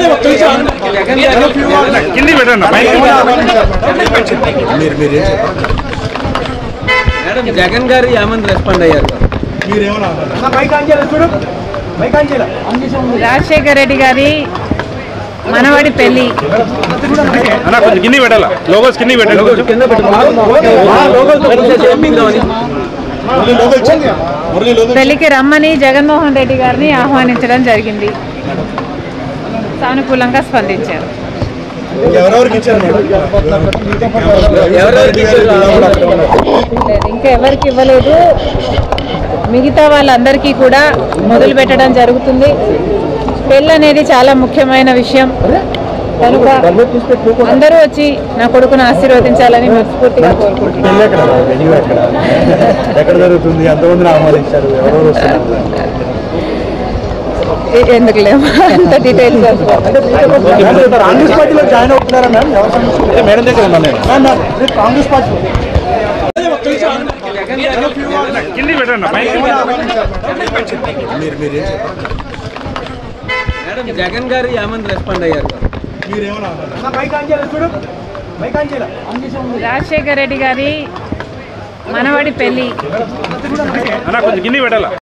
కింది పెట్టండి మీరు మీరు ఏం చెప్పండి మేడం జగన్ గారు ఏమని రెస్పాండ్ అయ్యారు మీరేమన్నా రాజశేఖర రెడ్డి గారి మనవడి పెళ్లి అన్న కొంచెం కింది పెట్టాలా లోగోస్ కింది పెట్టండి కొంచెం. కింద పెట్టండి మురళి లోగో పెళ్లికి రమ్మని జగన్మోహన్ రెడ్డి గారిని ఆహ్వానించడం జరిగింది సానుకూలంగా స్పందించారు ఎవరెవరికి ఇచ్చారు ఎవరెవరికి ఇచ్చారు? లేదు, ఇంకా ఎవరికి ఇవ్వలేదు మిగతా వాళ్ళందరికీ కూడా మొదలు పెట్టడం జరుగుతుంది పెళ్ళి అనేది చాలా ముఖ్యమైన విషయం కనుక అందరూ వచ్చి నా కొడుకును ఆశీర్వదించాలని మనస్ఫూర్తిగా కోరుకుంటున్నాను ఎక్కడ వెన్యూ ఎక్కడ ఎక్కడ జరుగుతుంది ఎంతమందిని ఆహ్వానించారు ఎవరెవరు వస్తున్నారు ఎ- ఎందుకు లేవు అంత డీటెయిల్స్ కాంగ్రెస్ పార్టీలో జాయిన్ అవుతున్నారా మ్యామ్ మేడం దగ్గర ఉన్నాను నేను కాంగ్రెస్ పార్టీ కింది పెట్టండి పైకి మీరు మీరు ఏం చెప్పండి మేడం జగన్ గారు ఏమని రెస్పాండ్ అయ్యారు మీరేమన్నా రాజశేఖర రెడ్డి గారి మనవడి పెళ్లి అన్న కొంచెం కింది పెట్టాలా